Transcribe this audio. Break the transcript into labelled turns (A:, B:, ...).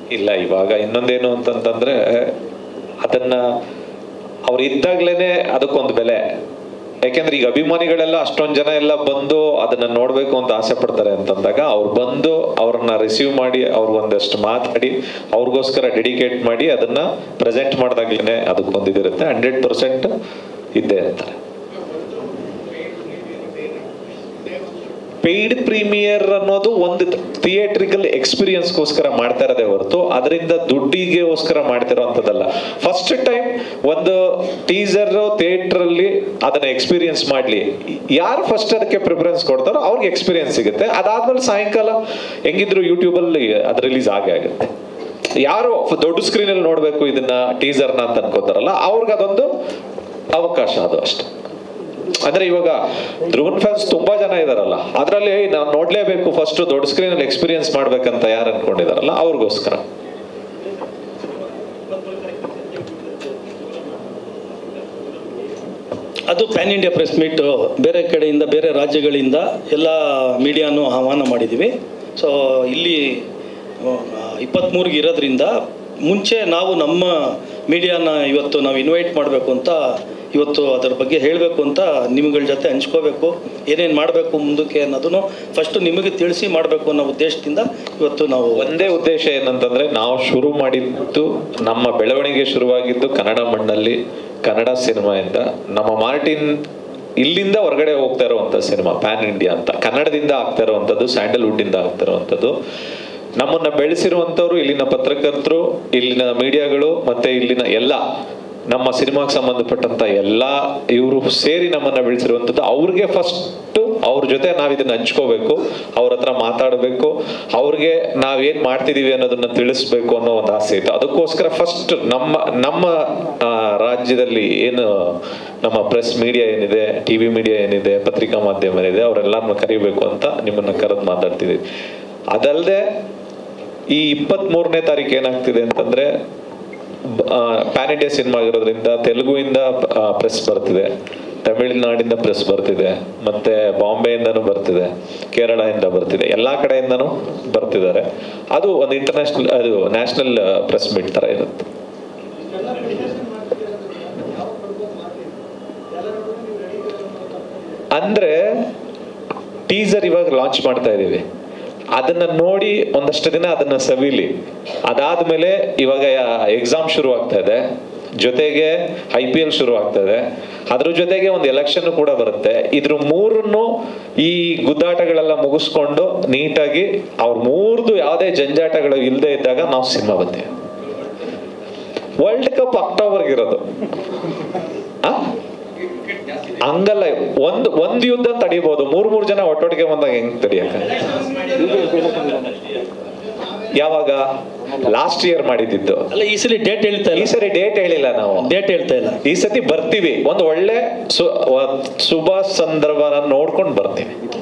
A: ಇಲ್ಲ ಇವಾಗ ಇನ್ನೊಂದೇನು ಅಂತಂತಂದ್ರೆ ಅದನ್ನ ಅವ್ರು ಇದ್ದಾಗ್ಲೇನೆ ಅದಕ್ಕೊಂದು ಬೆಲೆ ಯಾಕೆಂದ್ರೆ ಈಗ ಅಭಿಮಾನಿಗಳೆಲ್ಲ ಅಷ್ಟೊಂದ್ ಜನ ಎಲ್ಲ ಬಂದು ಅದನ್ನ ನೋಡ್ಬೇಕು ಅಂತ ಆಸೆ ಪಡ್ತಾರೆ ಅಂತಂದಾಗ ಅವ್ರು ಬಂದು ಅವ್ರನ್ನ ರಿಸೀವ್ ಮಾಡಿ ಅವ್ರು ಒಂದಷ್ಟು ಮಾತಾಡಿ ಅವ್ರಿಗೋಸ್ಕರ ಡೆಡಿಕೇಟ್ ಮಾಡಿ ಅದನ್ನ ಪ್ರೆಸೆಂಟ್ ಮಾಡಿದಾಗ್ಲೇನೆ ಅದಕ್ಕೊಂದು ಇದಿರುತ್ತೆ ಹಂಡ್ರೆಡ್ ಪರ್ಸೆಂಟ್ ಇದ್ದೇ ಅಂತಾರೆ ಪೇಯ್ಡ್ ಪ್ರೀಮಿಯರ್ ಅನ್ನೋದು ಒಂದು ಥಿಯೇಟ್ರಿಕಲ್ ಎಕ್ಸ್ಪೀರಿಯನ್ಸ್ಗೋಸ್ಕರ ಮಾಡ್ತಾ ಇರೋದೇ ಹೊರತು ಅದರಿಂದ ದುಡ್ಡಿಗೆಗೋಸ್ಕರ ಮಾಡ್ತಿರೋಂಥದ್ದಲ್ಲ ಫಸ್ಟ್ ಟೈಮ್ ಒಂದು ಟೀಸರ್ ಥಿಯೇಟರ್ ಅಲ್ಲಿ ಅದನ್ನ ಎಕ್ಸ್ಪೀರಿಯನ್ಸ್ ಮಾಡ್ಲಿ ಯಾರು ಫಸ್ಟ್ ಅದಕ್ಕೆ ಪ್ರಿಫರೆನ್ಸ್ ಕೊಡ್ತಾರೋ ಅವ್ರಿಗೆ ಎಕ್ಸ್ಪೀರಿಯನ್ಸ್ ಸಿಗುತ್ತೆ ಅದಾದ್ಮೇಲೆ ಸಾಯಂಕಾಲ ಹೆಂಗಿದ್ರು ಯೂಟ್ಯೂಬ್ ಅಲ್ಲಿ ಅದು ರಿಲೀಸ್ ಆಗೇ ಆಗುತ್ತೆ ಯಾರು ದೊಡ್ಡ ಸ್ಕ್ರೀನ್ ಅಲ್ಲಿ ನೋಡ್ಬೇಕು ಇದನ್ನ ಟೀಸರ್ನ ಅಂತ ಅನ್ಕೋತಾರಲ್ಲ ಅವ್ರಿಗೆ ಅದೊಂದು ಅವಕಾಶ ಅದು ಅಷ್ಟೇ ಅಂದ್ರೆ ಇವಾಗ ಧ್ರುವನ್ ಫ್ಯಾನ್ಸ್ ತುಂಬಾ ಜನ ಇದಾರಲ್ಲ ಅದ್ರಲ್ಲಿ ನಾವು ನೋಡ್ಲೇಬೇಕು ಫಸ್ಟ್ ದೊಡ್ಡ ಸ್ಕ್ರೀನ್ ಅಲ್ಲಿ ಎಕ್ಸ್ಪೀರಿಯನ್ಸ್ ಮಾಡ್ಬೇಕಂತ ಯಾರು ಅನ್ಕೊಂಡಿದಾರಲ್ಲ ಅವ್ರಿಗೋಸ್ಕರ
B: ಅದು ಪ್ಯಾನ್ ಇಂಡಿಯಾ ಪ್ರೆಸ್ ಮೀಟ್ ಬೇರೆ ಕಡೆಯಿಂದ ಬೇರೆ ರಾಜ್ಯಗಳಿಂದ ಎಲ್ಲ ಮೀಡಿಯಾನು ಆಹ್ವಾನ ಮಾಡಿದ್ದೀವಿ ಸೊ ಇಲ್ಲಿ ಇಪ್ಪತ್ತ್ಮೂರಿಗೆ ಇರೋದ್ರಿಂದ ಮುಂಚೆ ನಾವು ನಮ್ಮ ಮೀಡಿಯಾನ ಇವತ್ತು ನಾವು ಇನ್ವೈಟ್ ಮಾಡಬೇಕು ಅಂತ ಇವತ್ತು ಅದರ ಬಗ್ಗೆ ಹೇಳಬೇಕು ಅಂತ ನಿಮ್ಗಳ ಜೊತೆ ಹಂಚ್ಕೋಬೇಕು ಏನೇನು ಮಾಡಬೇಕು ಮುಂದಕ್ಕೆ ಅನ್ನೋದನ್ನು ಫಸ್ಟ್ ನಿಮಗೆ ತಿಳಿಸಿ ಮಾಡಬೇಕು ಅನ್ನೋ ಉದ್ದೇಶದಿಂದ ಇವತ್ತು ನಾವು
A: ಒಂದೇ ಉದ್ದೇಶ ಏನಂತಂದ್ರೆ ನಾವು ಶುರು ಮಾಡಿದ್ದು ನಮ್ಮ ಬೆಳವಣಿಗೆ ಶುರುವಾಗಿದ್ದು ಕನ್ನಡ ಮಣ್ಣಲ್ಲಿ ಕನ್ನಡ ಸಿನಿಮಾಯಿಂದ ನಮ್ಮ ಮಾರ್ಟಿನ್ ಇಲ್ಲಿಂದ ಹೊರಗಡೆ ಹೋಗ್ತಾ ಇರುವಂತ ಸಿನಿಮಾ ಪ್ಯಾನ್ ಇಂಡಿಯಾ ಅಂತ ಕನ್ನಡದಿಂದ ಆಗ್ತಾ ಇರುವಂತದ್ದು ಸ್ಯಾಂಡಲ್ವುಡ್ ಇಂದ ಆಗ್ತಾ ಇರುವಂತದ್ದು ನಮ್ಮನ್ನ ಬೆಳೆಸಿರುವಂತವ್ರು ಇಲ್ಲಿನ ಪತ್ರಕರ್ತರು ಇಲ್ಲಿನ ಮೀಡಿಯಾಗಳು ಮತ್ತೆ ಇಲ್ಲಿನ ಎಲ್ಲ ನಮ್ಮ ಸಿನಿಮಾಗೆ ಸಂಬಂಧಪಟ್ಟಂತ ಎಲ್ಲ ಇವರು ಸೇರಿ ನಮ್ಮನ್ನ ಬೆಳೆಸಿರುವಂತದ್ದು ಅವ್ರಿಗೆ ಫಸ್ಟ್ ಅವ್ರ ಜೊತೆ ನಾವ್ ಇದನ್ನ ಹಂಚ್ಕೋಬೇಕು ಅವ್ರ ಹತ್ರ ಮಾತಾಡಬೇಕು ಅವ್ರಿಗೆ ನಾವೇನ್ ಮಾಡ್ತಿದೀವಿ ಅನ್ನೋದನ್ನ ತಿಳಿಸ್ಬೇಕು ಅನ್ನೋ ಒಂದು ಆಸೆ ಇತ್ತು ಅದಕ್ಕೋಸ್ಕರ ಫಸ್ಟ್ ನಮ್ಮ ನಮ್ಮ ಆ, ರಾಜ್ಯದಲ್ಲಿ ಏನು ನಮ್ಮ ಪ್ರೆಸ್ ಮೀಡಿಯಾ ಏನಿದೆ ಟಿವಿ ಮೀಡಿಯಾ ಏನಿದೆ ಪತ್ರಿಕಾ ಮಾಧ್ಯಮ ಏನಿದೆ ಅವರೆಲ್ಲರನ್ನ ಕರಿಬೇಕು ಅಂತ ನಿಮ್ಮನ್ನ ಕರೆದು ಮಾತಾಡ್ತಿದೀವಿ ಅದಲ್ಲದೆ ಈ ಇಪ್ಪತ್ತ್ ಮೂರನೇ ತಾರೀಕು ಏನಾಗ್ತಿದೆ ಅಂತಂದ್ರೆ ಪ್ಯಾನ್ ಇಂಡಿಯಾ ಸಿನಿಮಾ ಆಗಿರೋದ್ರಿಂದ ತೆಲುಗುವಿಂದ ಪ್ರೆಸ್ ಬರ್ತಿದೆ ತಮಿಳುನಾಡಿಂದ ಪ್ರೆಸ್ ಬರ್ತಿದೆ ಮತ್ತೆ ಬಾಂಬೆಯಿಂದನೂ ಬರ್ತಿದೆ ಕೇರಳದಿಂದ ಬರ್ತಿದೆ ಎಲ್ಲಾ ಕಡೆಯಿಂದನೂ ಬರ್ತಿದ್ದಾರೆ ಅದು ಒಂದು ಇಂಟರ್ನ್ಯಾಷನಲ್ ಅದು ನ್ಯಾಷನಲ್ ಪ್ರೆಸ್ ಮೀಟ್ ತರ ಇರುತ್ತೆ ಅಂದ್ರೆ ಟೀಸರ್ ಇವಾಗ ಲಾಂಚ್ ಮಾಡ್ತಾ ಇದೀವಿ ಅದನ್ನ ನೋಡಿ ಒಂದಷ್ಟು ದಿನ ಅದನ್ನ ಸವಿಲಿ ಅದಾದ್ಮೇಲೆ ಇವಾಗ ಎಕ್ಸಾಮ್ ಶುರು ಆಗ್ತಾ ಇದೆ ಜೊತೆಗೆ ಐ ಪಿ ಎಲ್ ಶುರು ಆಗ್ತಾ ಇದೆ ಅದ್ರ ಜೊತೆಗೆ ಒಂದು ಎಲೆಕ್ಷನ್ ಕೂಡ ಬರುತ್ತೆ ಇದ್ರ ಮೂರನ್ನು ಈ ಗುದ್ದಾಟಗಳೆಲ್ಲ ಮುಗಿಸ್ಕೊಂಡು ನೀಟಾಗಿ ಅವ್ರ ಮೂರ್ದು ಯಾವುದೇ ಜಂಜಾಟಗಳು ಇಲ್ಲದೆ ಇದ್ದಾಗ ನಾವು ಸಿನಿಮಾ ಬರ್ತೀವಿ ವರ್ಲ್ಡ್ ಕಪ್ ಅಕ್ಟೋಬರ್ಗೆ ಇರೋದು ಆ? ಹಂಗಲ್ಲ ಒಂದ್ ಒಂದ್ ಯುದ್ಧ ತಡಿಬಹುದು ಮೂರ್ ಮೂರ್ ಜನ ಒಟ್ಟೊಟ್ಟಿಗೆ ಬಂದಾಗ ಹೆಂಗ್ ತಡಿಯಕ ಯಾವಾಗ ಲಾಸ್ಟ್ ಇಯರ್ ಮಾಡಿದ್ದು
B: ಅಲ್ಲ ಈ ಸಲ ಡೇಟ್ ಹೇಳ್ತಾ
A: ಈ
B: ಇಲ್ಲ
A: ಸರಿ ಡೇಟ್ ಹೇಳಿಲ್ಲ ನಾವು
B: ಡೇಟ್ ಹೇಳ್ತಾ ಇಲ್ಲ
A: ಈ ಸತಿ ಬರ್ತೀವಿ ಒಂದು ಒಳ್ಳೆ ಸು- ವ- ಶುಭ ಸಂದರ್ಭನ ನೋಡ್ಕೊಂಡು ಬರ್ತೀವಿ